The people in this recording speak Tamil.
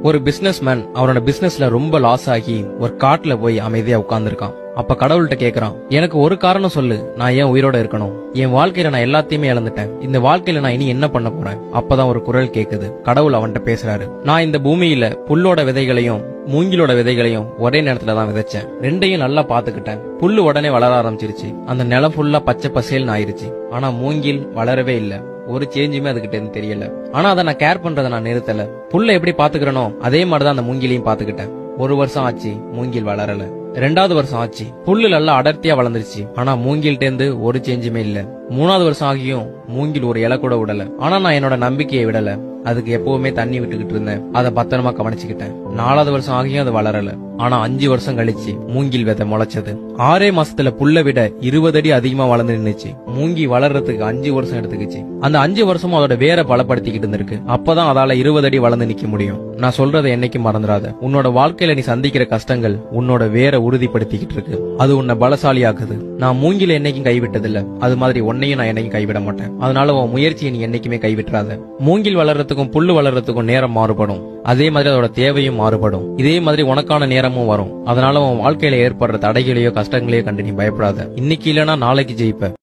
ஒரு பிசினஸ் மேன் அவனோட பிசினஸ்ல ரொம்ப லாஸ் ஆகி ஒரு காட்டுல போய் அமைதியா உட்கார்ந்திருக்கான் அப்ப கடவுள்கிட்ட கேக்குறான் எனக்கு ஒரு காரணம் சொல்லு நான் ஏன் உயிரோட இருக்கணும் என் வாழ்க்கையில நான் எல்லாத்தையுமே இழந்துட்டேன் இந்த வாழ்க்கையில நான் இனி என்ன பண்ண போறேன் அப்பதான் ஒரு குரல் கேக்குது கடவுள் அவன்கிட்ட பேசுறாரு நான் இந்த பூமியில புல்லோட விதைகளையும் மூங்கிலோட விதைகளையும் ஒரே நேரத்துல தான் விதைச்சேன் ரெண்டையும் நல்லா பாத்துக்கிட்டேன் புல்லு உடனே வளர ஆரம்பிச்சிருச்சு அந்த நிலம் ஃபுல்லா பச்சை பசேல்னு ஆயிருச்சு ஆனா மூங்கில் வளரவே இல்ல ஒரு சேஞ்சுமே அதுகிட்ட இருந்து தெரியல ஆனா அதை நான் கேர் பண்றதை நான் நிறுத்தல புல்ல எப்படி பாத்துக்கிறனோ அதே மாதிரிதான் அந்த மூங்கிலையும் பாத்துக்கிட்டேன் ஒரு வருஷம் ஆச்சு மூங்கில் வளரல ரெண்டாவது வருஷம் ஆச்சு புல்லு நல்லா அடர்த்தியா வளர்ந்துருச்சு ஆனா மூங்கில்ட்ட இருந்து ஒரு சேஞ்சுமே இல்ல மூணாவது வருஷம் ஆகியும் மூங்கில் ஒரு இலை கூட விடல ஆனா நான் என்னோட நம்பிக்கையை விடல அதுக்கு எப்பவுமே தண்ணி விட்டுக்கிட்டு இருந்தேன் அதை பத்திரமா கவனிச்சுக்கிட்டேன் நாலாவது வருஷம் ஆகியும் அது வளரல ஆனா அஞ்சு வருஷம் கழிச்சு மூங்கில் விதை முளைச்சது ஆறே மாசத்துல புல்ல விட இருபது அடி அதிகமா வளர்ந்து நின்னுச்சு மூங்கி வளர்றதுக்கு அஞ்சு வருஷம் எடுத்துக்கிச்சு அந்த அஞ்சு வருஷமும் அதோட வேரை பலப்படுத்திக்கிட்டு இருந்திருக்கு அப்பதான் அதால இருபது அடி வளர்ந்து நிக்க முடியும் நான் சொல்றதை என்னைக்கும் மறந்துடாத உன்னோட வாழ்க்கையில நீ சந்திக்கிற கஷ்டங்கள் உன்னோட வேரை உறுதிப்படுத்திக்கிட்டு இருக்கு அது உன்னை பலசாலியாக்குது நான் மூங்கில என்னைக்கும் கைவிட்டதில்ல அது மாதிரி உன்னையும் நான் என்னைக்கும் கைவிட மாட்டேன் அதனால உன் முயற்சியை நீ என்னைக்குமே கைவிட்டுறாத மூங்கில் வளர்றதுக்கும் புல்லு வளர்றதுக்கும் நேரம் மாறுபடும் அதே மாதிரி அதோட தேவையும் மாறுபடும் இதே மாதிரி உனக்கான நேரமும் வரும் அதனால உன் வாழ்க்கையில ஏற்படுற தடைகளையோ கஷ்டங்களையோ கண்டு நீ பயப்படாத இன்னைக்கு இல்லனா நாளைக்கு ஜெயிப்ப